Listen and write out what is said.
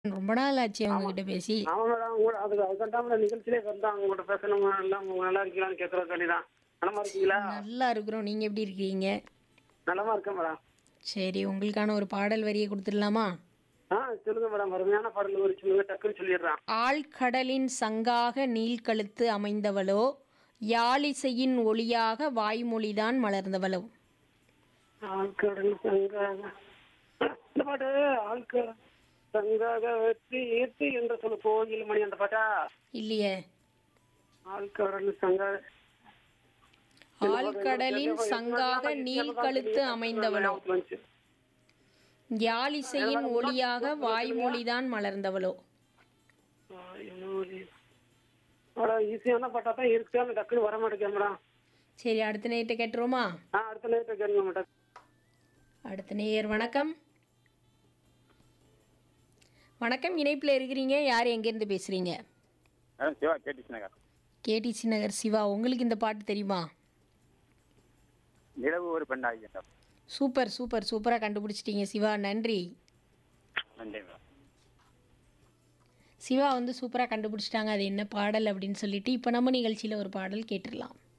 ரொம்ப நாள் ஆச்சு அவங்ககிட்ட பேசி ஆமா மேடம் உங்க அதுக்கு அதுக்காண்டாம நிகழ்ச்சியிலே வந்தோம் உங்கள்கிட்ட பேசணும் எல்லாம் உங்க நல்லா இருக்கீங்களான்னு கேட்கறதுக்காண்டி தான் நலமா இருக்கீங்களா நல்லா இருக்கிறோம் நீங்க எப்படி இருக்கீங்க நலமா இருக்கேன் மேடம் சரி உங்களுக்கான ஒரு பாடல் வரியை கொடுத்துடலாமா ஆ சொல்லுங்க மேடம் அருமையான பாடல் ஒரு சொல்லுங்க டக்குன்னு சொல்லிடுறான் ஆழ்கடலின் சங்காக நீள்கழுத்து அமைந்தவளோ யாழிசையின் ஒளியாக வாய்மொழிதான் மலர்ந்தவளோ ஆழ்கடல் சங்காக இந்த பாட்டு ஆழ்கடல் சங்காக வெற்றி ஏற்றி என்ற சொல்ல கோயில் மணி அந்த பாட்டா இல்லையே ஆழ்கடல் சங்காக ஆழ்கடலின் சங்காக நீள்கழுத்து அமைந்தவளோ யாழிசையின் ஒளியாக வாய்மொழிதான் மலர்ந்தவளோ ஈஸியான பாட்டா தான் இருக்கு அந்த டக்குன்னு வர மாட்டேங்க மேடம் சரி அடுத்த நேரத்தை கேட்டுருவோமா ஆ அடுத்த நேரத்தை கேளுங்க மேடம் அடுத்த நேயர் வணக்கம் வணக்கம் இணைப்பில் இருக்கிறீங்க யார் எங்கேருந்து பேசுகிறீங்க madam Siva KTC Nagar KTC Nagar Siva உங்களுக்கு இந்த பாட்டு தெரியுமா நிலவு ஒரு பெண்ணாகி மேடம் சூப்பர் சூப்பர் சூப்பராக கண்டுபிடிச்சிட்டீங்க சிவா நன்றி நன்றி மேடம் சிவா வந்து சூப்பராக கண்டுபிடிச்சிட்டாங்க அது என்ன பாடல் அப்படின்னு சொல்லிட்டு இப்போ நம்ம நிகழ்ச்சியில் ஒரு பாடல் கேட்டுடலாம்